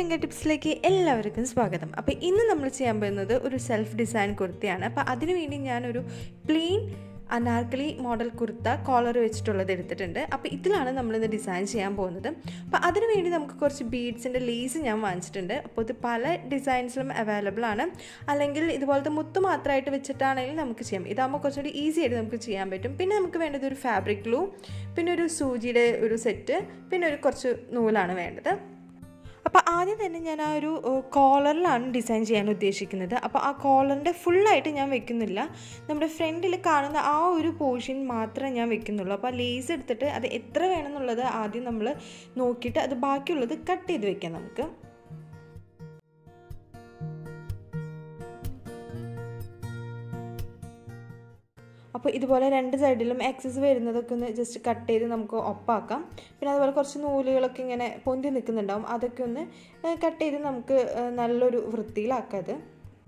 finger ടിപ്സിലേക്ക് എല്ലാവർക്കും സ്വാഗതം അപ്പോൾ ഇന്ന് നമ്മൾ ചെയ്യാൻ പോകുന്നത് ഒരു സെൽഫ് ഡിസൈൻ കുർത്തയാണ് അപ്പോൾ അതിനുവേണ്ടി ഞാനൊരു plain Anarkali model kurta collar വെച്ചിട്ടുള്ളത് എടുത്തിട്ടുണ്ട് അപ്പോൾ ഇതിലാണ് നമ്മളിന്ന് ഡിസൈൻ ചെയ്യാൻ പോകുന്നത് അപ്പോൾ അതിനുവേണ്ടി നമുക്ക് കുറച്ച് ബീഡ്സിൻ്റെ ലേസ് ഞാൻ വാങ്ങിച്ചിട്ടുണ്ട് അപ്പോൾ ഇത് പല ഡിസൈൻസിലും അവൈലബിൾ ആണ് അല്ലെങ്കിൽ ഇതുപോലത്തെ മുത്ത് മാത്രമായിട്ട് വെച്ചിട്ടാണെങ്കിലും നമുക്ക് ചെയ്യാം ഇതാകുമ്പോൾ കുറച്ചുകൂടി ഈസി ആയിട്ട് നമുക്ക് ചെയ്യാൻ പറ്റും പിന്നെ നമുക്ക് വേണ്ടത് ഒരു ഫാബ്രിക് ഗ്ലൂ പിന്നെ ഒരു സൂചിയുടെ ഒരു സെറ്റ് പിന്നെ ഒരു കുറച്ച് നൂലാണ് വേണ്ടത് അപ്പോൾ ആദ്യം തന്നെ ഞാൻ ആ ഒരു കോളറിലാണ് ഡിസൈൻ ചെയ്യാൻ ഉദ്ദേശിക്കുന്നത് അപ്പോൾ ആ കോളറിൻ്റെ ഫുള്ളായിട്ട് ഞാൻ വെക്കുന്നില്ല നമ്മുടെ ഫ്രണ്ടിൽ കാണുന്ന ആ ഒരു പോർഷൻ മാത്രമേ ഞാൻ വെക്കുന്നുള്ളൂ അപ്പോൾ ആ ലേസ് എടുത്തിട്ട് അത് എത്ര വേണമെന്നുള്ളത് ആദ്യം നമ്മൾ നോക്കിയിട്ട് അത് ബാക്കിയുള്ളത് കട്ട് ചെയ്ത് വെക്കാം നമുക്ക് അപ്പോൾ ഇതുപോലെ രണ്ട് സൈഡിലും എക്സസ് വരുന്നതൊക്കെ ഒന്ന് ജസ്റ്റ് കട്ട് ചെയ്ത് നമുക്ക് ഒപ്പാക്കാം പിന്നെ അതുപോലെ കുറച്ച് നൂലുകളൊക്കെ ഇങ്ങനെ പൊന്തി നിൽക്കുന്നുണ്ടാവും അതൊക്കെ ഒന്ന് കട്ട് ചെയ്ത് നമുക്ക് നല്ലൊരു വൃത്തിയിലാക്കാം അത്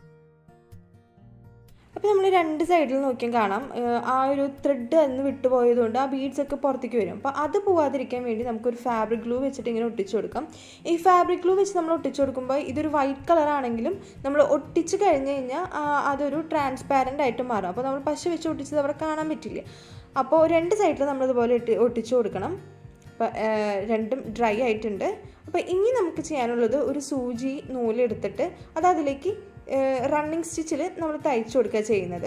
അപ്പോൾ നമ്മൾ രണ്ട് സൈഡിൽ നോക്കിയാൽ കാണാം ആ ഒരു ത്രെഡ് അന്ന് വിട്ടുപോയതുകൊണ്ട് ആ ബീഡ്സ് ഒക്കെ പുറത്തേക്ക് വരും അപ്പോൾ അത് പോവാതിരിക്കാൻ വേണ്ടി നമുക്കൊരു ഫാബ്രിക് ഗ്ലൂ വെച്ചിട്ട് ഇങ്ങനെ ഒട്ടിച്ചു കൊടുക്കാം ഈ ഫാബ്രിക് ഗ്ലൂ വെച്ച് നമ്മൾ ഒട്ടിച്ചു കൊടുക്കുമ്പോൾ ഇതൊരു വൈറ്റ് കളർ ആണെങ്കിലും നമ്മൾ ഒട്ടിച്ച് കഴിഞ്ഞ് കഴിഞ്ഞാൽ അതൊരു ട്രാൻസ്പാരൻ്റ് ആയിട്ട് മാറും അപ്പോൾ നമ്മൾ പശ വെച്ച് ഒട്ടിച്ചത് അവിടെ കാണാൻ പറ്റില്ല അപ്പോൾ രണ്ട് സൈഡിൽ നമ്മളിതുപോലെ ഇട്ട് ഒട്ടിച്ചു കൊടുക്കണം അപ്പോൾ രണ്ടും ഡ്രൈ ആയിട്ടുണ്ട് അപ്പോൾ ഇനി നമുക്ക് ചെയ്യാനുള്ളത് ഒരു സൂചി നൂലെടുത്തിട്ട് അത് അതിലേക്ക് റണ്ണിങ് സ്റ്റിച്ചിൽ നമ്മൾ തയ്ച്ചു കൊടുക്കുക ചെയ്യുന്നത്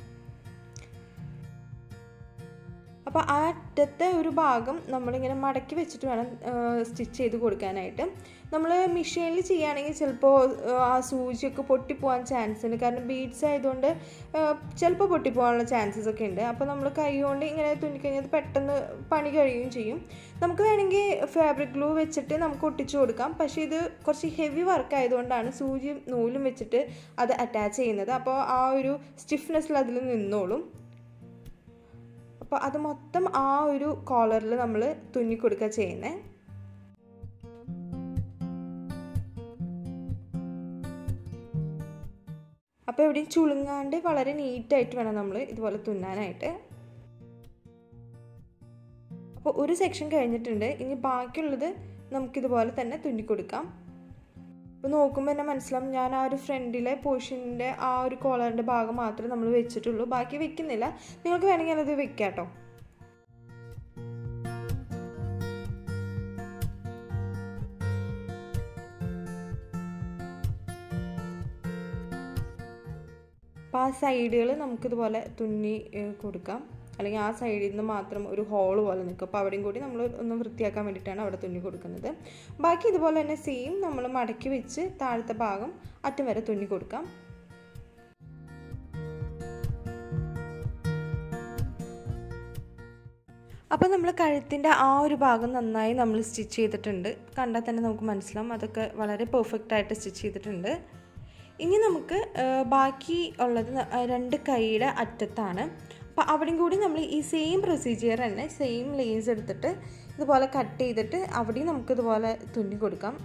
അപ്പോൾ ആ അറ്റത്തെ ഒരു ഭാഗം നമ്മളിങ്ങനെ മടക്കി വെച്ചിട്ട് വേണം സ്റ്റിച്ച് ചെയ്ത് കൊടുക്കാനായിട്ട് നമ്മൾ മെഷീനിൽ ചെയ്യുകയാണെങ്കിൽ ചിലപ്പോൾ ആ സൂചിയൊക്കെ പൊട്ടിപ്പോകാൻ ചാൻസ് ഉണ്ട് കാരണം ബീഡ്സ് ആയതുകൊണ്ട് ചിലപ്പോൾ പൊട്ടിപ്പോകാനുള്ള ചാൻസസ് ഒക്കെ ഉണ്ട് അപ്പോൾ നമ്മൾ കൈ കൊണ്ട് ഇങ്ങനെ തുന്നിക്കഴിഞ്ഞാൽ പെട്ടെന്ന് പണി കഴിയുകയും ചെയ്യും നമുക്ക് വേണമെങ്കിൽ ഫാബ്രിക് ഗ്ലൂ വെച്ചിട്ട് നമുക്ക് ഒട്ടിച്ചു കൊടുക്കാം പക്ഷേ ഇത് കുറച്ച് ഹെവി വർക്ക് ആയതുകൊണ്ടാണ് സൂചിയും നൂലും വെച്ചിട്ട് അത് അറ്റാച്ച് ചെയ്യുന്നത് അപ്പോൾ ആ ഒരു സ്റ്റിഫ്നെസ്സിൽ അതിൽ നിന്നോളും അപ്പോൾ അത് മൊത്തം ആ ഒരു കോളറിൽ നമ്മൾ തുന്നി കൊടുക്കുക ചെയ്യുന്നത് അപ്പോൾ എവിടെയും ചുളുങ്ങാണ്ട് വളരെ നീറ്റായിട്ട് വേണം നമ്മൾ ഇതുപോലെ തുന്നാനായിട്ട് അപ്പോൾ ഒരു സെക്ഷൻ കഴിഞ്ഞിട്ടുണ്ട് ഇനി ബാക്കിയുള്ളത് നമുക്കിതുപോലെ തന്നെ തുന്നിക്കൊടുക്കാം അപ്പോൾ നോക്കുമ്പോൾ തന്നെ മനസ്സിലാവും ഞാൻ ആ ഒരു ഫ്രണ്ടിലെ പോർഷൻ്റെ ആ ഒരു കോളറിൻ്റെ ഭാഗം മാത്രമേ നമ്മൾ വെച്ചിട്ടുള്ളൂ ബാക്കി വെക്കുന്നില്ല നിങ്ങൾക്ക് വേണമെങ്കിൽ അത് വെക്കാം കേട്ടോ അപ്പോൾ ആ സൈഡുകൾ നമുക്കിതുപോലെ തുന്നി കൊടുക്കാം അല്ലെങ്കിൽ ആ സൈഡിൽ നിന്ന് മാത്രം ഒരു ഹോൾ പോലെ നിൽക്കും അപ്പോൾ അവിടെയും കൂടി നമ്മൾ ഒന്ന് വൃത്തിയാക്കാൻ വേണ്ടിയിട്ടാണ് അവിടെ തുന്നി കൊടുക്കുന്നത് ബാക്കി ഇതുപോലെ തന്നെ സെയിം നമ്മൾ മടക്കി വെച്ച് താഴത്തെ ഭാഗം അറ്റം വരെ തുന്നി കൊടുക്കാം അപ്പോൾ നമ്മൾ കഴുത്തിൻ്റെ ആ ഒരു ഭാഗം നന്നായി നമ്മൾ സ്റ്റിച്ച് ചെയ്തിട്ടുണ്ട് കണ്ടാൽ തന്നെ നമുക്ക് മനസ്സിലാവും അതൊക്കെ വളരെ പെർഫെക്റ്റ് ആയിട്ട് സ്റ്റിച്ച് ചെയ്തിട്ടുണ്ട് ഇനി നമുക്ക് ബാക്കി ഉള്ളത് രണ്ട് കൈയുടെ അറ്റത്താണ് അപ്പോൾ അവിടെയും കൂടി നമ്മൾ ഈ സെയിം പ്രൊസീജിയർ തന്നെ സെയിം ലേസ് എടുത്തിട്ട് ഇതുപോലെ കട്ട് ചെയ്തിട്ട് അവിടെയും നമുക്കിതുപോലെ തുന്നി കൊടുക്കാം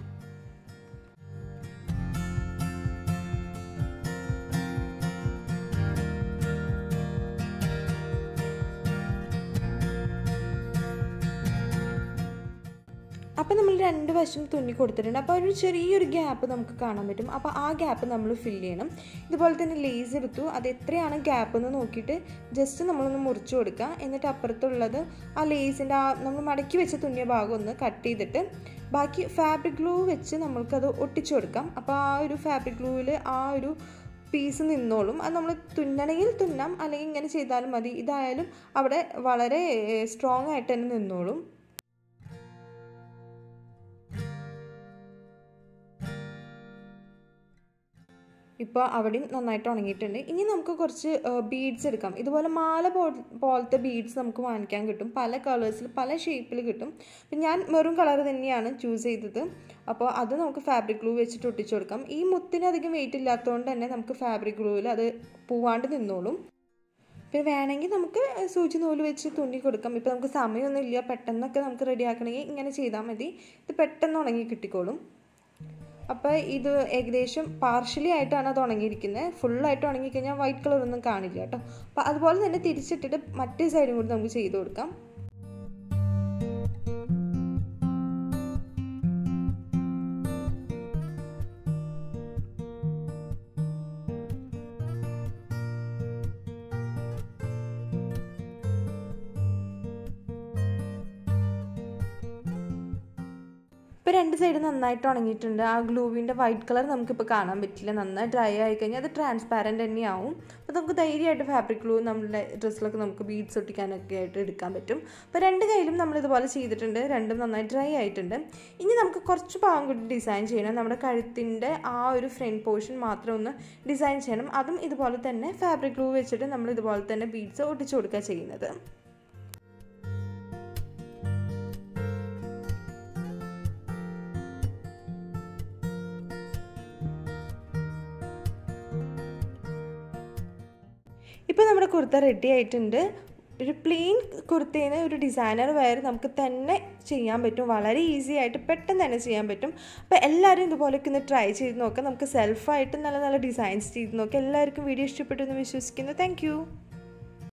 അപ്പോൾ നമ്മൾ രണ്ട് വശം തുന്നി കൊടുത്തിട്ടുണ്ട് അപ്പോൾ ഒരു ചെറിയൊരു ഗ്യാപ്പ് നമുക്ക് കാണാൻ പറ്റും അപ്പോൾ ആ ഗ്യാപ്പ് നമ്മൾ ഫില്ല് ചെയ്യണം ഇതുപോലെ തന്നെ ലേസ് എടുത്തു അത് എത്രയാണ് ഗ്യാപ്പ് എന്ന് നോക്കിയിട്ട് ജസ്റ്റ് നമ്മളൊന്ന് മുറിച്ച് കൊടുക്കുക എന്നിട്ട് അപ്പുറത്തുള്ളത് ആ ലേസിൻ്റെ ആ നമ്മൾ മടക്കി വെച്ച തുന്നിയ ഭാഗം ഒന്ന് കട്ട് ചെയ്തിട്ട് ബാക്കി ഫാബ്രിക് ഗ്ലൂ വെച്ച് നമ്മൾക്കത് ഒട്ടിച്ചു കൊടുക്കാം അപ്പോൾ ആ ഒരു ഫാബ്രിക് ഗ്ലൂവിൽ ആ ഒരു പീസ് നിന്നോളും അത് നമ്മൾ തുന്നണമെങ്കിൽ തുന്നാം അല്ലെങ്കിൽ ഇങ്ങനെ ചെയ്താലും മതി ഇതായാലും അവിടെ വളരെ സ്ട്രോങ് ആയിട്ട് തന്നെ നിന്നോളും ഇപ്പോൾ അവിടെയും നന്നായിട്ട് ഉണങ്ങിയിട്ടുണ്ട് ഇനി നമുക്ക് കുറച്ച് ബീഡ്സ് എടുക്കാം ഇതുപോലെ മാല പോലത്തെ ബീഡ്സ് നമുക്ക് വാങ്ങിക്കാൻ കിട്ടും പല കളേഴ്സിൽ പല ഷേപ്പിൽ കിട്ടും അപ്പം ഞാൻ മെറൂൺ കളർ തന്നെയാണ് ചൂസ് ചെയ്തത് അപ്പോൾ അത് നമുക്ക് ഫാബ്രിക് ഗ്ലൂ വെച്ചിട്ട് ഒട്ടിച്ചു കൊടുക്കാം ഈ മുത്തിന് അധികം വെയിറ്റ് ഇല്ലാത്തതുകൊണ്ട് തന്നെ നമുക്ക് ഫാബ്രിക് ഗ്ലൂവിൽ അത് പൂവാണ്ട് നിന്നോളും പിന്നെ വേണമെങ്കിൽ നമുക്ക് സൂചി നൂല് വെച്ച് തുന്നി കൊടുക്കാം ഇപ്പോൾ നമുക്ക് സമയമൊന്നും ഇല്ല പെട്ടെന്നൊക്കെ നമുക്ക് റെഡി ആക്കണമെങ്കിൽ ഇങ്ങനെ ചെയ്താൽ മതി ഇത് പെട്ടെന്ന് ഉണങ്ങി കിട്ടിക്കോളും അപ്പോൾ ഇത് ഏകദേശം പാർഷ്യലി ആയിട്ടാണ് അത് ഉണങ്ങിയിരിക്കുന്നത് ഫുള്ളായിട്ട് ഉണങ്ങിക്കഴിഞ്ഞാൽ വൈറ്റ് കളർ ഒന്നും കാണില്ല കേട്ടോ അപ്പോൾ അതുപോലെ തന്നെ തിരിച്ചിട്ടിട്ട് മറ്റേ സൈഡും കൂടി നമുക്ക് ചെയ്ത് കൊടുക്കാം ഇപ്പോൾ രണ്ട് സൈഡ് നന്നായിട്ട് ഉണങ്ങിയിട്ടുണ്ട് ആ ഗ്ലൂവിൻ്റെ വൈറ്റ് കളർ നമുക്കിപ്പോൾ കാണാൻ പറ്റില്ല നന്നായി ഡ്രൈ ആയി കഴിഞ്ഞാൽ അത് ട്രാൻസ്പാരൻ്റ് തന്നെയാവും അപ്പോൾ നമുക്ക് ധൈര്യമായിട്ട് ഫാബ്രിക് ഗ്ലൂ നമ്മുടെ ഡ്രസ്സിലൊക്കെ നമുക്ക് ബീഡ്സ് ഒട്ടിക്കാനൊക്കെ ആയിട്ട് എടുക്കാൻ പറ്റും അപ്പോൾ രണ്ട് കയ്യിലും നമ്മൾ ഇതുപോലെ ചെയ്തിട്ടുണ്ട് രണ്ടും നന്നായി ഡ്രൈ ആയിട്ടുണ്ട് ഇനി നമുക്ക് കുറച്ച് ഭാഗം കൂടി ഡിസൈൻ ചെയ്യണം നമ്മുടെ കഴുത്തിൻ്റെ ആ ഒരു ഫ്രണ്ട് പോർഷൻ മാത്രം ഒന്ന് ഡിസൈൻ ചെയ്യണം അതും ഇതുപോലെ തന്നെ ഫാബ്രിക് ഗ്ലൂ വെച്ചിട്ട് നമ്മൾ ഇതുപോലെ തന്നെ ബീഡ്സ് ഒട്ടിച്ചു കൊടുക്കുക ചെയ്യുന്നത് ഇപ്പോൾ നമ്മുടെ കുർത്ത റെഡി ആയിട്ടുണ്ട് ഒരു പ്ലെയിൻ കുർത്തേനെ ഒരു ഡിസൈനർ വെയർ നമുക്ക് തന്നെ ചെയ്യാൻ പറ്റും വളരെ ഈസി ആയിട്ട് പെട്ടെന്ന് തന്നെ ചെയ്യാൻ പറ്റും അപ്പോൾ എല്ലാവരും ഇതുപോലെയൊക്കെ ഒന്ന് ട്രൈ ചെയ്ത് നോക്കാം നമുക്ക് സെൽഫായിട്ട് നല്ല നല്ല ഡിസൈൻസ് ചെയ്ത് നോക്കാം എല്ലാവർക്കും വീഡിയോ ഇഷ്ടപ്പെട്ടു എന്ന് വിശ്വസിക്കുന്നു താങ്ക്